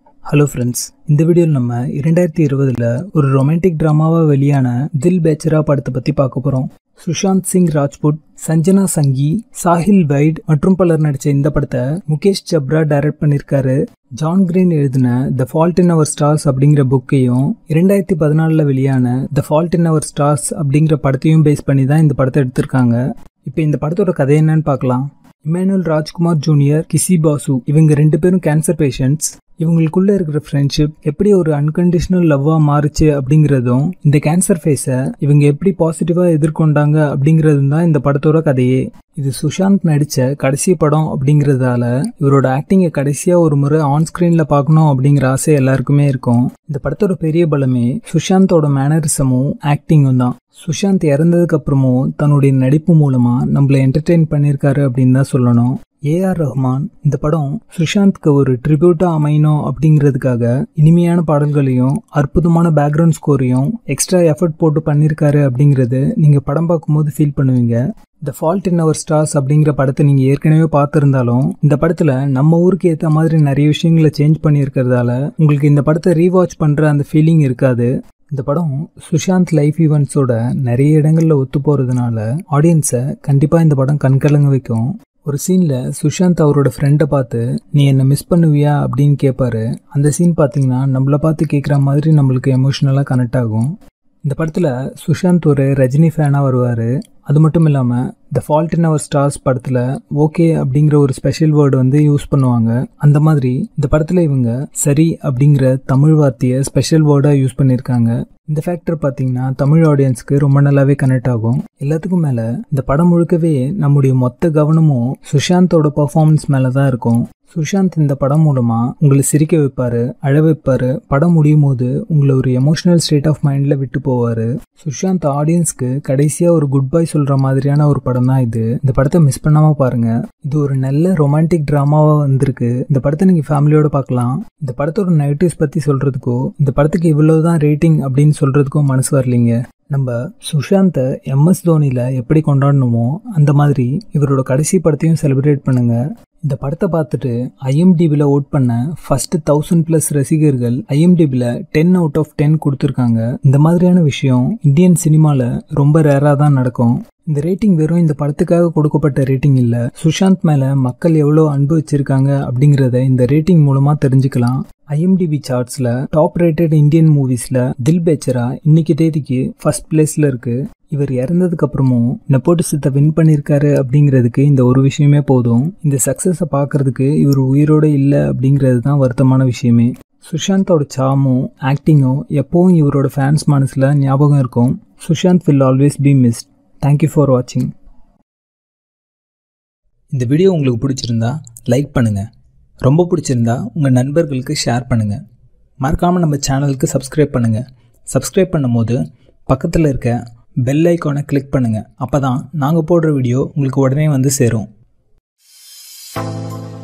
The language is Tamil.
ஹலோ ஃப்ரெண்ட்ஸ் இந்த வீடியோவில் நம்ம இரண்டாயிரத்தி இருபதில் ஒரு ரொமான்டிக் ட்ராமாவாக வெளியான தில் பேச்சரா படத்தை பற்றி பார்க்க போகிறோம் சுஷாந்த் சிங் ராஜ்புட் சஞ்சனா சங்கி சாஹில் வைட் மற்றும் பலர் நடித்த இந்த படத்தை முகேஷ் சப்ரா டைரக்ட் பண்ணியிருக்காரு ஜான் கிரீன் எழுதின the fault in our stars அப்படிங்கிற புக்கையும் இரண்டாயிரத்தி பதினாலில் வெளியான த ஃபால்ட் இன் அவர் ஸ்டார்ஸ் அப்படிங்கிற படத்தையும் பேஸ் பண்ணி தான் இந்த படத்தை எடுத்திருக்காங்க இப்போ இந்த படத்தோட கதை என்னன்னு பார்க்கலாம் இமானுவல் ராஜ்குமார் ஜூனியர் கிசி பாசு இவங்க ரெண்டு பேரும் கேன்சர் பேஷண்ட்ஸ் இவங்களுக்குள்ள இருக்கிற ஃப்ரெண்ட்ஷிப் எப்படி ஒரு அன்கண்டிஷனல் லவ்வா மாறுச்சு அப்படிங்கிறதும் இந்த கேன்சர் ஃபேஸை இவங்க எப்படி பாசிட்டிவா எதிர்கொண்டாங்க அப்படிங்கிறதும் தான் இந்த படத்தோட கதையே இது சுஷாந்த் நடிச்ச கடைசி படம் அப்படிங்கிறதால இவரோட ஆக்டிங்கை கடைசியா ஒரு முறை ஆன் ஸ்கிரீன்ல பார்க்கணும் அப்படிங்கிற ஆசை எல்லாருக்குமே இருக்கும் இந்த படத்தோட பெரிய பலமே சுஷாந்தோட மேனரிசமும் ஆக்டிங்கும் தான் சுஷாந்த் இறந்ததுக்கு அப்புறமும் தன்னுடைய நடிப்பு மூலமா நம்மளை என்டர்டெயின் பண்ணியிருக்காரு அப்படின்னு தான் சொல்லணும் ஏஆர் ரஹ்மான் இந்த படம் சுஷாந்த்க்கு ஒரு ட்ரிபியூட்டா அமையணும் அப்படிங்கிறதுக்காக இனிமையான பாடல்களையும் அற்புதமான பேக்ரவுண்ட் ஸ்கோரையும் எக்ஸ்ட்ரா எஃபர்ட் போட்டு பண்ணியிருக்காரு அப்படிங்கிறது நீங்க படம் பார்க்கும்போது ஃபீல் பண்ணுவீங்க த ஃபால்ட் இன் அவர் ஸ்டார்ஸ் அப்படிங்கிற படத்தை நீங்கள் ஏற்கனவே பார்த்துருந்தாலும் இந்த படத்தில் நம்ம ஊருக்கு ஏற்ற மாதிரி நிறைய விஷயங்களை சேஞ்ச் பண்ணியிருக்கிறதால உங்களுக்கு இந்த படத்தை ரீவாச் பண்ணுற அந்த ஃபீலிங் இருக்காது இந்த படம் சுஷாந்த் லைஃப் ஈவெண்ட்ஸோட நிறைய இடங்களில் ஒத்து போகிறதுனால ஆடியன்ஸை கண்டிப்பாக இந்த படம் கண்கலங்க வைக்கும் ஒரு சீனில் சுஷாந்த் அவரோட ஃப்ரெண்டை பார்த்து நீ என்னை மிஸ் பண்ணுவியா அப்படின்னு கேட்பாரு அந்த சீன் பார்த்தீங்கன்னா நம்மளை பார்த்து கேட்குற மாதிரி நம்மளுக்கு எமோஷ்னலாக கனெக்ட் ஆகும் இந்த படத்தில் சுஷாந்த் ஒரு ரஜினி ஃபேனாக வருவார் அது மட்டும் இல்லாமல் the fault in our stars படத்தில் ஓகே அப்படிங்கிற ஒரு ஸ்பெஷல் வேர்டு வந்து யூஸ் பண்ணுவாங்க அந்த மாதிரி இந்த படத்தில் இவங்க சரி அப்படிங்கிற தமிழ் வார்த்தையை ஸ்பெஷல் வேர்டாக யூஸ் பண்ணியிருக்காங்க இந்த ஃபேக்டர் பார்த்தீங்கன்னா தமிழ் ஆடியன்ஸ்க்கு ரொம்ப நல்லாவே கனெக்ட் ஆகும் எல்லாத்துக்கும் மேலே இந்த படம் முழுக்கவே நம்முடைய மொத்த கவனமும் சுஷாந்தோட பர்ஃபார்மன்ஸ் மேலே தான் இருக்கும் சுஷாந்த் இந்த படம் மூலமா உங்களை சிரிக்க வைப்பாரு அழ வைப்பாரு படம் முடியும் போது உங்களை ஒரு எமோஷனல் ஸ்டேட் ஆஃப் மைண்ட்ல விட்டு போவாரு சுஷாந்த் ஆடியன்ஸ்க்கு கடைசியா ஒரு குட் பை சொல்ற மாதிரியான ஒரு படம் தான் இது இந்த படத்தை மிஸ் பண்ணாம பாருங்க இது ஒரு நல்ல ரொமான்டிக் டிராமாவா வந்திருக்கு இந்த படத்தை நீங்க ஃபேமிலியோட பார்க்கலாம் இந்த படத்தோட நெகட்டிவ்ஸ் பத்தி சொல்றதுக்கோ இந்த படத்துக்கு இவ்வளவுதான் ரேட்டிங் அப்படின்னு சொல்றதுக்கும் மனசு வரலீங்க நம்ம சுஷாந்தை எம்எஸ் தோனியில் எப்படி கொண்டாடணுமோ அந்த மாதிரி இவரோட கடைசி படத்தையும் செலிப்ரேட் பண்ணுங்க இந்த படத்தை பார்த்துட்டு ஐஎம்டிபியில் ஓட் பண்ண ஃபர்ஸ்ட் தௌசண்ட் ப்ளஸ் ரசிகர்கள் ஐஎம்டிபியில் டென் அவுட் ஆஃப் டென் கொடுத்துருக்காங்க இந்த மாதிரியான விஷயம் இந்தியன் சினிமாவில் ரொம்ப ரேராக தான் நடக்கும் இந்த ரேட்டிங் வெறும் இந்த படத்துக்காக கொடுக்கப்பட்ட ரேட்டிங் இல்லை சுஷாந்த் மேலே மக்கள் எவ்வளோ அன்பு வச்சிருக்காங்க அப்படிங்கிறத இந்த ரேட்டிங் மூலமாக தெரிஞ்சுக்கலாம் ஐஎம்டிபி சார்ட்ஸில் டாப் ரேட்டட் இந்தியன் மூவிஸில் தில் பேச்சரா இன்னைக்கு தேதிக்கு ஃபர்ஸ்ட் பிளேஸில் இருக்கு இவர் இறந்ததுக்கு அப்புறமும் நெப்போட்டிசத்தை வின் பண்ணியிருக்காரு அப்படிங்கிறதுக்கு இந்த ஒரு விஷயமே போதும் இந்த சக்ஸஸை பார்க்கறதுக்கு இவர் உயிரோடு இல்லை அப்படிங்கிறது தான் வருத்தமான விஷயமே சுஷாந்தோட சாமும் ஆக்டிங்கும் எப்பவும் இவரோட ஃபேன்ஸ் மனசில் ஞாபகம் இருக்கும் Sushant will always be missed thank you for வாட்சிங் இந்த வீடியோ உங்களுக்கு பிடிச்சிருந்தா லைக் பண்ணுங்கள் ரொம்ப பிடிச்சிருந்தா உங்கள் நண்பர்களுக்கு ஷேர் பண்ணுங்கள் மறக்காமல் நம்ம சேனலுக்கு சப்ஸ்கிரைப் பண்ணுங்கள் சப்ஸ்கிரைப் பண்ணும்போது பக்கத்தில் இருக்க பெல் ஐக்கானை கிளிக் பண்ணுங்கள் அப்போ தான் நாங்கள் போடுற வீடியோ உங்களுக்கு உடனே வந்து சேரும்